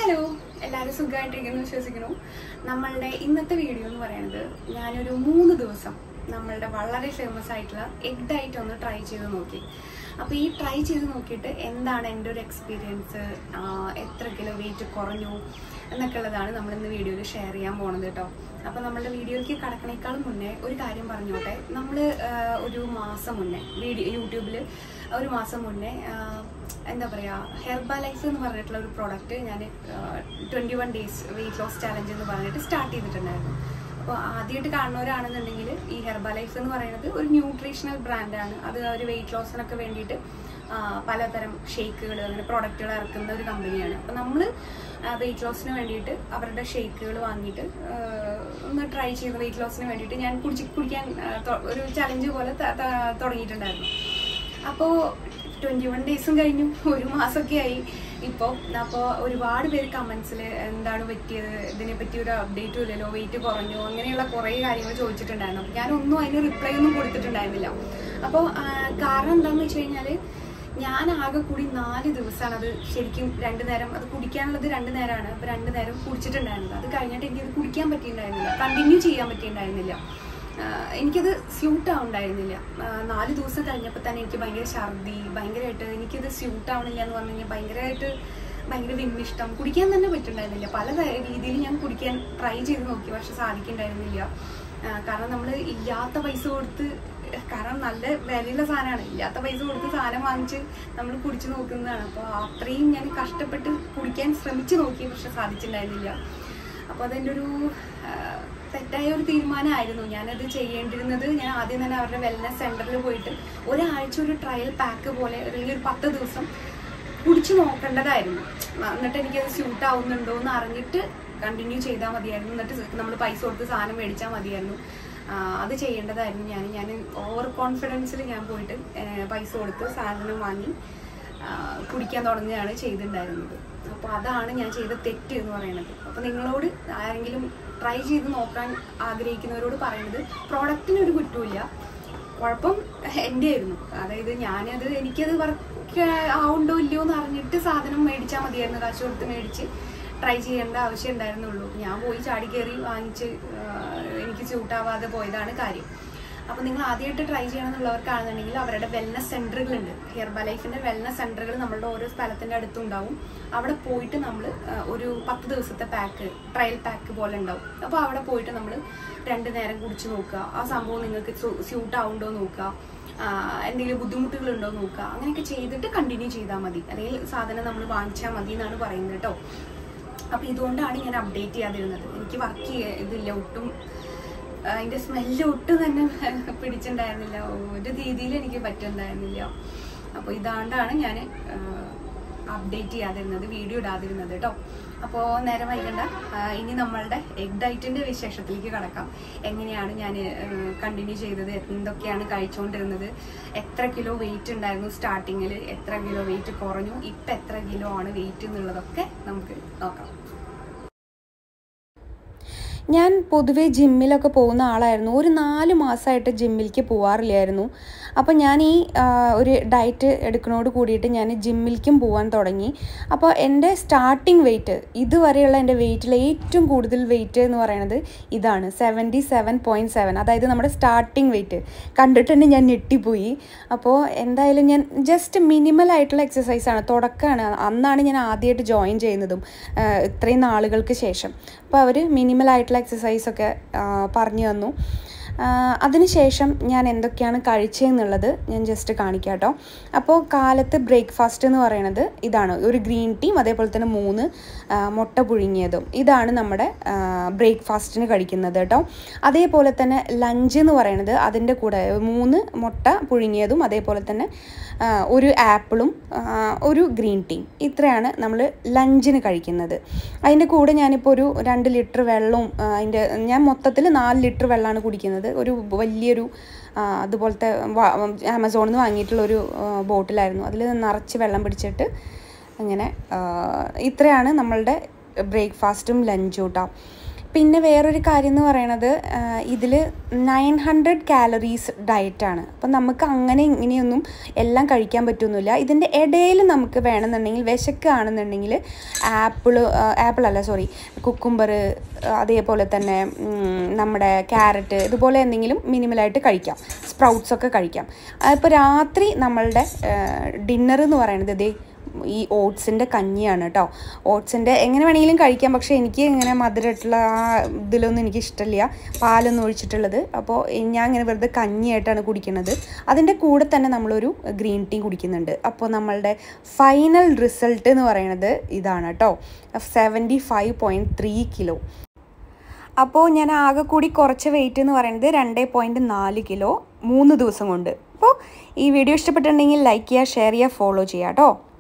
hello എല്ലാവരും സുഖമായിട്ടിരിക്കുന്നു വിശ്വസിക്കുന്നു നമ്മളുടെ ഇന്നത്തെ വീഡിയോ എന്ന് പറയുന്നത് ഞാനൊരു മൂന്ന് ദിവസം നമ്മളുടെ വളരെ ഫേമസ് ആയിട്ടുള്ള എഗ് ഡയറ്റ് ഒന്ന് ട്രൈ ചെയ്ത് നോക്കി അപ്പോൾ ഈ ട്രൈ ചെയ്ത് നോക്കിയിട്ട് എന്താണ് എൻ്റെ ഒരു എക്സ്പീരിയൻസ് എത്ര കിലോ വെയിറ്റ് കുറഞ്ഞു എന്നൊക്കെ ഉള്ളതാണ് നമ്മൾ ഇന്ന് വീഡിയോയിൽ ഷെയർ ചെയ്യാൻ പോണത് കേട്ടോ അപ്പോൾ നമ്മളുടെ വീഡിയോയിലേക്ക് കടക്കണേക്കാളും മുന്നേ ഒരു കാര്യം പറഞ്ഞോട്ടെ നമ്മൾ ഒരു മാസം മുന്നേ വീഡിയോ യൂട്യൂബിൽ ഒരു മാസം മുന്നേ ആ, എന്താ പറയുക ഹെർബ ലൈഫ് എന്ന് പറഞ്ഞിട്ടുള്ള ഒരു പ്രോഡക്റ്റ് ഞാൻ twenty one days weight loss challenge എന്ന് പറഞ്ഞിട്ട് സ്റ്റാർട്ട് ചെയ്തിട്ടുണ്ടായിരുന്നു അപ്പോൾ ആദ്യമായിട്ട് കാണുന്നവരാണെന്നുണ്ടെങ്കിൽ ഈ ഹെർബ ലൈഫ് എന്ന് പറയുന്നത് ഒരു ന്യൂട്രീഷണൽ ബ്രാൻഡാണ് അത് ഒരു വെയിറ്റ് ലോസിനൊക്കെ വേണ്ടിയിട്ട് ആ, പലതരം ഷേക്കുകൾ അങ്ങനെ പ്രോഡക്റ്റുകൾ ഇറക്കുന്ന ഒരു കമ്പനിയാണ് അപ്പോൾ നമ്മൾ വെയിറ്റ് ലോസിന് വേണ്ടിയിട്ട് അവരുടെ ഷേക്കുകൾ വാങ്ങിയിട്ട് ആ, ഒന്ന് ട്രൈ ചെയ്ത് വെയിറ്റ് ലോസിന് വേണ്ടിയിട്ട് ഞാൻ കുടിച്ച് കുടിക്കാൻ ആ, തൊ- ഒരു ചലഞ്ച് പോലെ ത- ത- തുടങ്ങിയിട്ടുണ്ടായിരുന്നു അപ്പോൾ ട്വൻറ്റി വൺ ഡേയ്സും കഴിഞ്ഞു ഒരു മാസമൊക്കെ ആയി ഇപ്പോൾ അപ്പോൾ ഒരുപാട് പേര് കമൻസിൽ എന്താണ് പറ്റിയത് ഇതിനെ പറ്റി ഒരു അപ്ഡേറ്റും ഇല്ലല്ലോ വെയിറ്റ് കുറഞ്ഞു അങ്ങനെയുള്ള കുറേ കാര്യങ്ങൾ ചോദിച്ചിട്ടുണ്ടായിരുന്നു അപ്പോൾ ഞാനൊന്നും അതിന് റിപ്ലൈ ഒന്നും കൊടുത്തിട്ടുണ്ടായിരുന്നില്ല അപ്പോൾ കാരണം എന്താണെന്ന് വെച്ച് കഴിഞ്ഞാൽ ഞാൻ ആകെ കൂടി നാല് ദിവസമാണ് അത് ശരിക്കും രണ്ട് നേരം അത് കുടിക്കാനുള്ളത് രണ്ട് നേരമാണ് അപ്പോൾ രണ്ട് നേരം കുടിച്ചിട്ടുണ്ടായിരുന്നത് അത് കഴിഞ്ഞിട്ട് എനിക്കത് കുടിക്കാൻ പറ്റിയിട്ടുണ്ടായിരുന്നില്ല കണ്ടിന്യൂ ചെയ്യാൻ പറ്റിയിട്ടുണ്ടായിരുന്നില്ല ആഹ് എനിക്കത് സ്യൂട്ട് ആവുണ്ടായിരുന്നില്ല ആഹ് നാല് ദിവസം കഴിഞ്ഞപ്പോൾ തന്നെ എനിക്ക് ഭയങ്കര ഛർദി ഭയങ്കരമായിട്ട് എനിക്കത് സ്യൂട്ട് ആവണില്ല എന്ന് പറഞ്ഞു കഴിഞ്ഞാൽ ഭയങ്കരമായിട്ട് ഭയങ്കര വിമ്മിഷ്ടം കുടിക്കാൻ തന്നെ പറ്റുണ്ടായിരുന്നില്ല പല ത- രീതിയിൽ ഞാൻ കുടിക്കാൻ ട്രൈ ചെയ്ത് നോക്കി പക്ഷെ സാധിക്കുന്നുണ്ടായിരുന്നില്ല ആഹ് കാരണം നമ്മൾ ഇല്ലാത്ത പൈസ കൊടുത്ത് കാരണം നല്ല വിലയുള്ള സാധനമാണ് ഇല്ലാത്ത പൈസ കൊടുത്ത് സാധനം വാങ്ങിച്ച് നമ്മൾ കുടിച്ചു നോക്കുന്നതാണ് അപ്പോൾ അത്രയും ഞാൻ കഷ്ടപ്പെട്ട് കുടിക്കാൻ ശ്രമിച്ചു നോക്കി പക്ഷെ സാധിച്ചിട്ടുണ്ടായിരുന്നില്ല അപ്പോൾ അതെൻ്റെ ഒരു ആ, തെറ്റായ ഒരു തീരുമാനമായിരുന്നു ഞാനത് ചെയ്യേണ്ടിരുന്നത് ഞാൻ ആദ്യം തന്നെ അവരുടെ വെൽനസ് സെൻറ്ററിൽ പോയിട്ട് ഒരാഴ്ച ഒരു ട്രയൽ പാക്ക് പോലെ അല്ലെങ്കിൽ ഒരു പത്ത് ദിവസം കുടിച്ചു നോക്കേണ്ടതായിരുന്നു ആ, എന്നിട്ട് എനിക്കത് സ്യൂട്ട് ആവുന്നുണ്ടോ എന്ന് അറിഞ്ഞിട്ട് കണ്ടിന്യൂ ചെയ്താൽ മതിയായിരുന്നു എന്നിട്ട് നമ്മൾ പൈസ കൊടുത്ത് സാധനം മേടിച്ചാൽ മതിയായിരുന്നു ആ, അത് ചെയ്യേണ്ടതായിരുന്നു ഞാൻ ഞാൻ ഓവർ കോൺഫിഡൻസിൽ ഞാൻ പോയിട്ട് ഏ, പൈസ കൊടുത്ത് സാധനം വാങ്ങി ആ, കുടിക്കാൻ തുടങ്ങുകയാണ് ചെയ്തിട്ടുണ്ടായിരുന്നത് അപ്പോൾ അതാണ് ഞാൻ ചെയ്ത തെറ്റ് എന്ന് പറയുന്നത് അപ്പോൾ നിങ്ങളോട് ആരെങ്കിലും ട്രൈ ചെയ്ത് നോക്കാൻ ആഗ്രഹിക്കുന്നവരോട് പറയുന്നത് പ്രോഡക്റ്റിനൊരു കുറ്റമില്ല കുഴപ്പം എൻ്റെ ആയിരുന്നു അതായത് ഞാനത് എനിക്കത് വർക്ക് ആവുണ്ടോ ഇല്ലയോ എന്ന് അറിഞ്ഞിട്ട് സാധനം മേടിച്ചാൽ മതിയായിരുന്നു കാശ് കൊടുത്ത് മേടിച്ച് ട്രൈ ചെയ്യേണ്ട ആവശ്യം ഉണ്ടായിരുന്നുള്ളൂ ഞാൻ പോയി ചാടി കയറി വാങ്ങിച്ച് ആ, എനിക്ക് സ്യൂട്ടാവാതെ പോയതാണ് കാര്യം അപ്പോൾ നിങ്ങൾ ആദ്യമായിട്ട് ട്രൈ ചെയ്യണമെന്നുള്ളവർക്കാണെന്നുണ്ടെങ്കിൽ അവരുടെ വെൽനസ് സെൻറ്ററുകളുണ്ട് ഹെർബ ലൈഫിൻ്റെ വെൽനസ് സെൻറ്ററുകൾ നമ്മളുടെ ഓരോ സ്ഥലത്തിൻ്റെ അടുത്തും ഉണ്ടാവും അവിടെ പോയിട്ട് നമ്മൾ ഒരു പത്ത് ദിവസത്തെ പാക്ക് ട്രയൽ പാക്ക് പോലെ ഉണ്ടാവും അപ്പോൾ അവിടെ പോയിട്ട് നമ്മൾ രണ്ട് നേരം കുടിച്ച് നോക്കുക ആ സംഭവം നിങ്ങൾക്ക് സ്യൂട്ട് ആവുണ്ടോ നോക്കുക ആ, എന്തെങ്കിലും ബുദ്ധിമുട്ടുകളുണ്ടോ നോക്കുക അങ്ങനെയൊക്കെ ചെയ്തിട്ട് കണ്ടിന്യൂ ചെയ്താൽ മതി അല്ലെങ്കിൽ സാധനം നമ്മൾ വാങ്ങിച്ചാൽ മതി എന്നാണ് പറയുന്നത് കേട്ടോ അപ്പോൾ ഇതുകൊണ്ടാണ് ഞാൻ അപ്ഡേറ്റ് ചെയ്യാതിരുന്നത് എനിക്ക് വർക്ക് ചെയ്യ ഇതില്ല ഒട്ടും ആ, അതിന്റെ സ്മെല്ല് ഒട്ടും തന്നെ പിടിച്ചിട്ടുണ്ടായിരുന്നില്ല ഒരു രീതിയിൽ എനിക്ക് പറ്റുന്നുണ്ടായിരുന്നില്ല അപ്പോൾ ഇതാണ്ടാണ് ഞാൻ അപ്ഡേറ്റ് ചെയ്യാതിരുന്നത് വീഡിയോ ഇടാതിരുന്നത് കേട്ടോ അപ്പോൾ നേരെ വൈകണ്ട ആ, ഇനി നമ്മളുടെ എഗ് ഡയറ്റിൻ്റെ വിശേഷത്തിലേക്ക് കടക്കാം എങ്ങനെയാണ് ഞാൻ കണ്ടിന്യൂ ചെയ്തത് എന്തൊക്കെയാണ് കഴിച്ചുകൊണ്ടിരുന്നത് എത്ര കിലോ വെയിറ്റ് ഉണ്ടായിരുന്നു സ്റ്റാർട്ടിങ്ങിൽ എത്ര കിലോ വെയിറ്റ് കുറഞ്ഞു ഇപ്പം എത്ര കിലോ ആണ് വെയിറ്റ് എന്നുള്ളതൊക്കെ നമുക്ക് നോക്കാം ഞാൻ പൊതുവേ ജിമ്മിലൊക്കെ പോകുന്ന ആളായിരുന്നു ഒരു നാല് മാസമായിട്ട് ജിമ്മിലേക്ക് പോവാറില്ലായിരുന്നു അപ്പോൾ ഞാൻ ഈ ആ, ഒരു ഡയറ്റ് എടുക്കുന്നതോട് കൂടിയിട്ട് ഞാൻ ജിമ്മിലേക്കും പോകാൻ തുടങ്ങി അപ്പോൾ എൻ്റെ സ്റ്റാർട്ടിങ് വെയിറ്റ് ഇതുവരെയുള്ള എൻ്റെ വെയിറ്റിൽ ഏറ്റവും കൂടുതൽ വെയിറ്റ് എന്ന് പറയുന്നത് ഇതാണ് സെവൻറ്റി സെവൻ പോയിൻറ്റ് സെവൻ അതായത് നമ്മുടെ സ്റ്റാർട്ടിങ് വെയിറ്റ് കണ്ടിട്ട് തന്നെ ഞാൻ ഞെട്ടിപ്പോയി അപ്പോൾ എന്തായാലും ഞാൻ ജസ്റ്റ് മിനിമൽ ആയിട്ടുള്ള എക്സസൈസാണ് തുടക്കമാണ് അന്നാണ് ഞാൻ ആദ്യമായിട്ട് ജോയിൻ ചെയ്യുന്നതും ആ, ഇത്രയും നാളുകൾക്ക് ശേഷം അപ്പോൾ അവർ മിനിമൽ ആയിട്ടുള്ള എക്സസൈസൊക്കെ പറഞ്ഞു തന്നു ആ, അതിനുശേഷം ഞാൻ എന്തൊക്കെയാണ് കഴിച്ചതെന്നുള്ളത് ഞാൻ ജസ്റ്റ് കാണിക്കാം കേട്ടോ അപ്പോൾ കാലത്ത് ബ്രേക്ക്ഫാസ്റ്റ് എന്ന് പറയുന്നത് ഇതാണ് ഒരു ഗ്രീൻ ടീം അതേപോലെ തന്നെ മൂന്ന് ആ, മുട്ട പുഴുങ്ങിയതും ഇതാണ് നമ്മുടെ ബ്രേക്ക്ഫാസ്റ്റിന് കഴിക്കുന്നത് കേട്ടോ അതേപോലെ തന്നെ ലഞ്ച് എന്ന് പറയുന്നത് അതിൻ്റെ കൂടെ മൂന്ന് മുട്ട പുഴുങ്ങിയതും അതേപോലെ തന്നെ ആ, ഒരു ആപ്പിളും ആ, ഒരു ഗ്രീൻ ടീം ഇത്രയാണ് നമ്മൾ ലഞ്ചിന് കഴിക്കുന്നത് അതിൻ്റെ കൂടെ ഞാനിപ്പോൾ ഒരു രണ്ട് ലിറ്റർ വെള്ളവും ആ, അതിൻ്റെ ഞാൻ മൊത്തത്തിൽ നാല് ലിറ്റർ വെള്ളമാണ് കുടിക്കുന്നത് ഒരു വലിയൊരു ആ, അതുപോലത്തെ വാ- ആമസോണിൽ നിന്ന് വാങ്ങിയിട്ടുള്ള ഒരു ബോട്ടിലായിരുന്നു അതിൽ നിറച്ച് വെള്ളം പിടിച്ചിട്ട് അങ്ങനെ ആ, ഇത്രയാണ് നമ്മളുടെ ബ്രേക്ക്ഫാസ്റ്റും ലഞ്ചും കേട്ടോ പിന്നെ വേറൊരു കാര്യം എന്ന് പറയണത് ഇതിൽ നയൻ ഹൺഡ്രഡ് കാലറീസ് ഡയറ്റാണ് അപ്പം നമുക്ക് അങ്ങനെ ഇങ്ങനെയൊന്നും എല്ലാം കഴിക്കാൻ പറ്റുന്നില്ല ഇതിൻ്റെ ഇടയിൽ നമുക്ക് വേണമെന്നുണ്ടെങ്കിൽ വിശക്കുകയാണെന്നുണ്ടെങ്കിൽ ആപ്പിൾ ആപ്പിൾ അല്ല സോറി കുക്കുംബർ അതേപോലെ തന്നെ ഉം, നമ്മുടെ ക്യാരറ്റ് ഇതുപോലെ എന്തെങ്കിലും മിനിമലായിട്ട് കഴിക്കാം സ്പ്രൗട്ട്സ് ഒക്കെ കഴിക്കാം ഇപ്പോൾ രാത്രി നമ്മളുടെ ഡിന്നർ എന്ന് പറയുന്നത് ഇതേ ഈ ഓട്സിൻ്റെ കഞ്ഞിയാണ് കേട്ടോ ഓട്സിൻ്റെ എങ്ങനെ വേണമെങ്കിലും കഴിക്കാം പക്ഷേ എനിക്ക് ഇങ്ങനെ മധുരമായിട്ടുള്ള ആ ഇതിലൊന്നും എനിക്ക് ഇഷ്ടമില്ല പാലൊന്നും ഒഴിച്ചിട്ടുള്ളത് അപ്പോൾ ഞാൻ ഇങ്ങനെ വെറുതെ കഞ്ഞിയായിട്ടാണ് കുടിക്കുന്നത് അതിൻ്റെ കൂടെ തന്നെ നമ്മളൊരു ഗ്രീൻ ടീ കുടിക്കുന്നുണ്ട് അപ്പോൾ നമ്മളുടെ ഫൈനൽ റിസൾട്ട് എന്ന് പറയുന്നത് ഇതാണ് കേട്ടോ seventy five point three kilo അപ്പോൾ ഞാൻ ആകെ കൂടി കുറച്ച് വെയിറ്റ് എന്ന് പറയുന്നത് രണ്ട് പോയിൻറ്റ് നാല് കിലോ മൂന്ന് ദിവസം കൊണ്ട് അപ്പോൾ ഈ വീഡിയോ ഇഷ്ടപ്പെട്ടിട്ടുണ്ടെങ്കിൽ ലൈക്ക് ചെയ്യുക ഷെയർ ചെയ്യുക ഫോളോ ചെയ്യുക കേട്ടോ